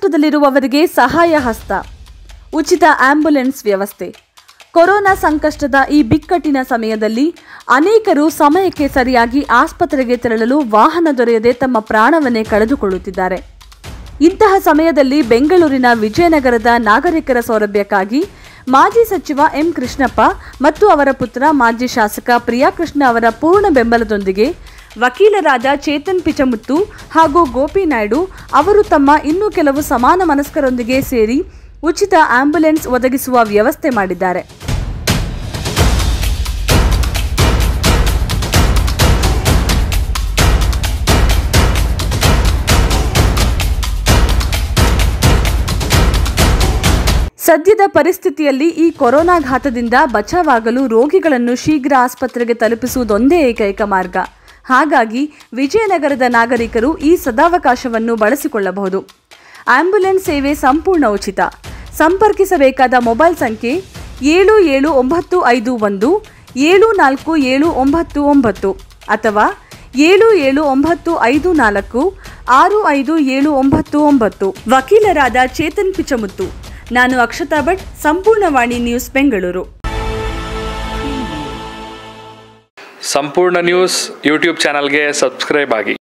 ಸಂಕಷ್ಟದಲ್ಲಿರುವವರಿಗೆ ಸಹಾಯ ಹಸ್ತ ಉಚಿತ ಆಂಬ್ಯುಲೆನ್ಸ್ ವ್ಯವಸ್ಥೆ ಕೊರೋನಾ ಸಂಕಷ್ಟದ ಈ ಬಿಕ್ಕಟ್ಟಿನ ಸಮಯದಲ್ಲಿ ಅನೇಕರು ಸಮಯಕ್ಕೆ ಸರಿಯಾಗಿ ಆಸ್ಪತ್ರೆಗೆ ತೆರಳಲು ವಾಹನ ದೊರೆಯದೆ ತಮ್ಮ ಪ್ರಾಣವನ್ನೇ ಕಳೆದುಕೊಳ್ಳುತ್ತಿದ್ದಾರೆ ಇಂತಹ ಸಮಯದಲ್ಲಿ ಬೆಂಗಳೂರಿನ ವಿಜಯನಗರದ ನಾಗರಿಕರ ಸೌಲಭ್ಯಕ್ಕಾಗಿ ಮಾಜಿ ಸಚಿವ ಎಂ ಕೃಷ್ಣಪ್ಪ ಮತ್ತು ಅವರ ಪುತ್ರ ಮಾಜಿ ಶಾಸಕ ಪ್ರಿಯಾಕೃಷ್ಣ ಅವರ ಪೂರ್ಣ ಬೆಂಬಲದೊಂದಿಗೆ ವಕೀಲರಾದ ಚೇತನ್ ಪಿಚಮುತ್ತು ಹಾಗೂ ಗೋಪಿ ನಾಯ್ಡು ಅವರು ತಮ್ಮ ಇನ್ನೂ ಕೆಲವು ಸಮಾನ ಮನಸ್ಕರೊಂದಿಗೆ ಸೇರಿ ಉಚಿತ ಆಂಬ್ಯುಲೆನ್ಸ್ ಒದಗಿಸುವ ವ್ಯವಸ್ಥೆ ಮಾಡಿದ್ದಾರೆ ಸದ್ಯದ ಪರಿಸ್ಥಿತಿಯಲ್ಲಿ ಈ ಕೊರೋನಾ ಘಾತದಿಂದ ಬಚಾವಾಗಲು ರೋಗಿಗಳನ್ನು ಶೀಘ್ರ ಆಸ್ಪತ್ರೆಗೆ ತಲುಪಿಸುವುದೊಂದೇ ಏಕೈಕ ಮಾರ್ಗ ಹಾಗಾಗಿ ವಿಜಯನಗರದ ನಾಗರಿಕರು ಈ ಸದಾವಕಾಶವನ್ನು ಬಳಸಿಕೊಳ್ಳಬಹುದು ಆಂಬ್ಯುಲೆನ್ಸ್ ಸೇವೆ ಸಂಪೂರ್ಣ ಉಚಿತ ಸಂಪರ್ಕಿಸಬೇಕಾದ ಮೊಬೈಲ್ ಸಂಖ್ಯೆ ಏಳು ಏಳು ಒಂಬತ್ತು ಐದು ಒಂದು ಏಳು ನಾಲ್ಕು ಏಳು ಒಂಬತ್ತು ಒಂಬತ್ತು ಅಥವಾ ಏಳು ಏಳು ಒಂಬತ್ತು ಐದು ನಾಲ್ಕು ಆರು ಐದು ಏಳು ಒಂಬತ್ತು ಒಂಬತ್ತು ವಕೀಲರಾದ ಚೇತನ್ ಪಿಚಮುತ್ತು ನಾನು Akshata Bhat Sampoornavani news Bengaluru Sampoorna news YouTube ಚಾನಲ್ಗೆ ಸಬ್ಸ್ಕ್ರೈಬ್ ಆಗಿ